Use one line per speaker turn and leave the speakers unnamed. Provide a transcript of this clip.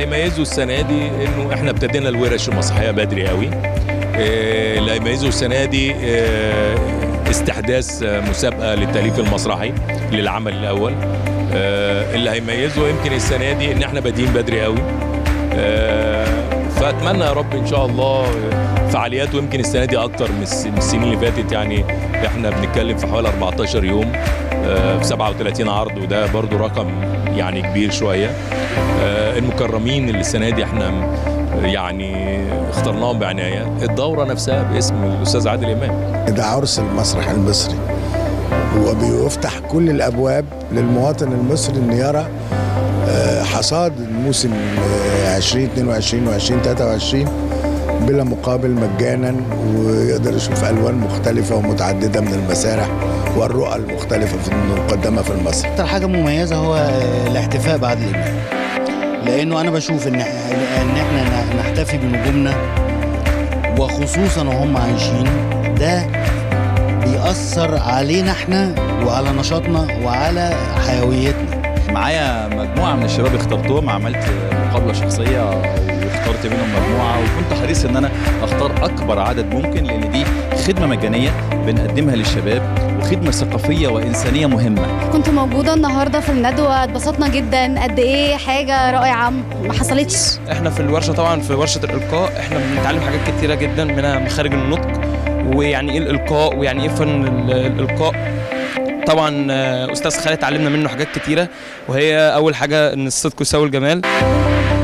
هيميزه السنه دي انه احنا ابتدينا الورش المسرحيه بدري قوي آه، اللي هيميزه السنه دي آه، استحداث آه، مسابقه للتاليف المسرحي للعمل الاول آه، اللي هيميزه يمكن السنه دي ان احنا بادئين بدري قوي آه، فاتمنى يا رب ان شاء الله فعاليات ويمكن السنه دي اكتر من الس- من السنين اللي فاتت يعني احنا بنتكلم في حوالي 14 يوم آه، في 37 عرض وده برضو رقم يعني كبير شويه آه، المكرمين اللي السنه دي احنا م- يعني اخترناهم بعنايه الدوره نفسها باسم الاستاذ عادل امام
ده عرس المسرح المصري وبيفتح كل الابواب للمواطن المصري ان يرى آه، حصاد الموسم آه، 2022 و 2023 بلا مقابل مجانا ويقدر يشوف الوان مختلفه ومتعدده من المسارح والرؤى المختلفه في المقدمه في المسرح
اكتر حاجه مميزه هو آه، الاحتفاء بعادل امام لانه انا بشوف ان ان احنا ن- نحتفي بنجومنا وخصوصا وهم عايشين ده بيأثر علينا احنا وعلى نشاطنا وعلى حيويتنا
معايا مجموعه من الشباب اخترتهم عملت مقابله شخصيه واخترت منهم مجموعه وكنت حريص ان انا اختار اكبر عدد ممكن لان دي خدمه مجانيه بنقدمها للشباب وخدمه ثقافيه وانسانيه مهمه
كنت موجودة النهاردة في الندوة اتبسطنا جدا قد ايه حاجة رائعة ما حصلتش
احنا في الورشه طبعا في ورشه الالقاء احنا بنتعلم حاجات كتيره جدا منها مخارج النطق ويعني ايه الالقاء ويعني ايه فن ال- الالقاء طبعا آه، استاذ خالد علمنا منه حاجات كتيره وهي اول حاجه ان الصدق يساوي الجمال